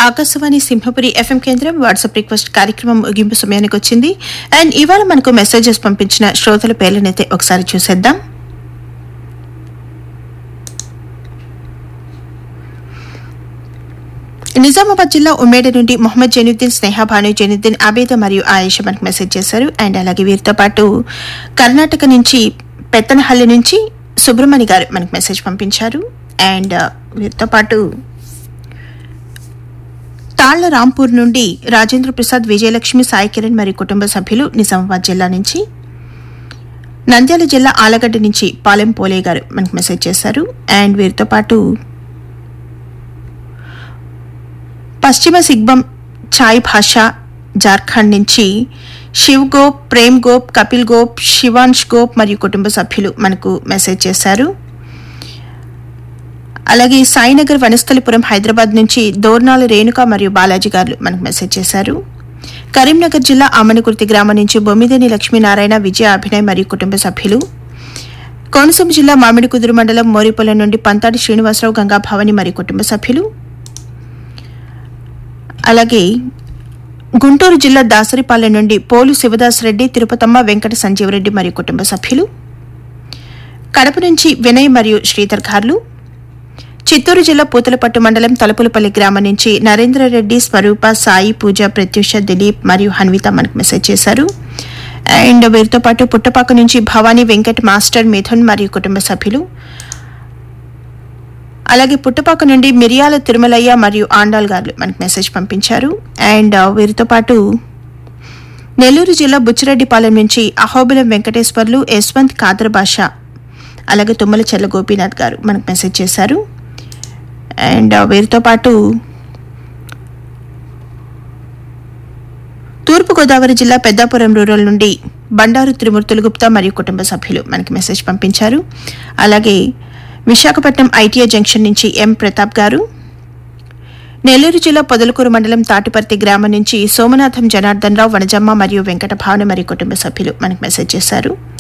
Akashvani Simhapuri FM కేంద్రం WhatsApp request కార్యక్రమం ముగింపు సమయానికి వచ్చింది అండ్ ఇవాళ మనకు మెసేజెస్ పంపించిన శ్రోతల పేర్లనైతే ఒకసారి చూసేద్దాం నిజామాబాద్ జిల్లా ఉమ్మేడ నుండి మొహమ్మద్ జైనుద్దీన్ స్నేహ భాను జైనుద్దీన్ ఆబేద మరియు ఆయేష మనకు మెసేజ్ చేశారు అండ్ అలాగే వీరితో పాటు కర్ణాటక నుంచి పెత్తనహల్లి నుంచి సుబ్రహ్మణి గారు మనకు మెసేజ్ పంపించారు అండ్ వీరితో పాటు తాళ్ల రాంపూర్ నుండి రాజేంద్ర ప్రసాద్ విజయలక్ష్మి సాయి కిరణ్ మరియు కుటుంబ సభ్యులు నిజామాబాద్ జిల్లా నుంచి నంద్యాల జిల్లా ఆలగడ్డ నుంచి పాలెం పోలే గారు మనకు మెసేజ్ చేశారు అండ్ వీరితో పాటు పశ్చిమ సిగ్బం ఛాయ్ భాష జార్ఖండ్ నుంచి శివ్ గోప్ ప్రేమ్ గోప్ కపిల్ గోప్ శివాంష్ గోప్ మరియు కుటుంబ సభ్యులు మనకు మెసేజ్ చేశారు అలాగే సాయినగర్ వనస్థలిపురం హైదరాబాద్ నుంచి దోర్నాల రేణుక మరియు బాలాజీ గారు మనకు మెసేజ్ చేశారు కరీంనగర్ జిల్లా ఆమనకుర్తి గ్రామం నుంచి బొమ్మిదేని లక్ష్మీనారాయణ విజయ అభినయ్ మరియు కుటుంబ సభ్యులు కోనసీమ జిల్లా మామిడి కుదురు మండలం మోరిపొలం నుండి పంతాడి శ్రీనివాసరావు గంగా భవాని మరియు కుటుంబ సభ్యులు అలాగే గుంటూరు జిల్లా దాసరిపాలెం నుండి పోలు శివదాస్ రెడ్డి తిరుపతమ్మ వెంకట సంజీవరెడ్డి మరియు కుటుంబ సభ్యులు కడప నుంచి వినయ్ మరియు శ్రీధర్ గార్లు చిత్తూరు జిల్లా పూతలపట్టు మండలం తలుపులపల్లి గ్రామం నుంచి నరేంద్రరెడ్డి స్వరూప సాయి పూజ ప్రత్యూష దిలీప్ మరియు హన్విత మనకు మెసేజ్ చేశారు అండ్ వీరితో పాటు పుట్టపాక నుంచి భవానీ వెంకట్ మాస్టర్ మిథున్ మరియు కుటుంబ సభ్యులు అలాగే పుట్టపాక నుండి మిరియాల తిరుమలయ్య మరియు ఆండాల్ గారు మనకు మెసేజ్ పంపించారు అండ్ వీరితో పాటు నెల్లూరు జిల్లా బుచ్చిరెడ్డిపాలెం నుంచి అహోబిలం వెంకటేశ్వర్లు యశ్వంత్ కాదర్ భాష అలాగే తుమ్మల చెల్ల గోపీనాథ్ గారు మనకు మెసేజ్ చేశారు అండ్ వీరితో పాటు తూర్పుగోదావరి జిల్లా పెద్దాపురం రూరల్ నుండి బండారు త్రిమూర్తులు గుప్తా మరియు కుటుంబ సభ్యులు మనకి మెసేజ్ పంపించారు అలాగే విశాఖపట్నం ఐటీఐ జంక్షన్ నుంచి ఎం ప్రతాప్ గారు నెల్లూరు జిల్లా పొదలకూరు మండలం తాటిపర్తి గ్రామం నుంచి సోమనాథం జనార్దన్ రావు వనజమ్మ మరియు వెంకట భావన మరియు కుటుంబ సభ్యులు మనకు మెసేజ్ చేశారు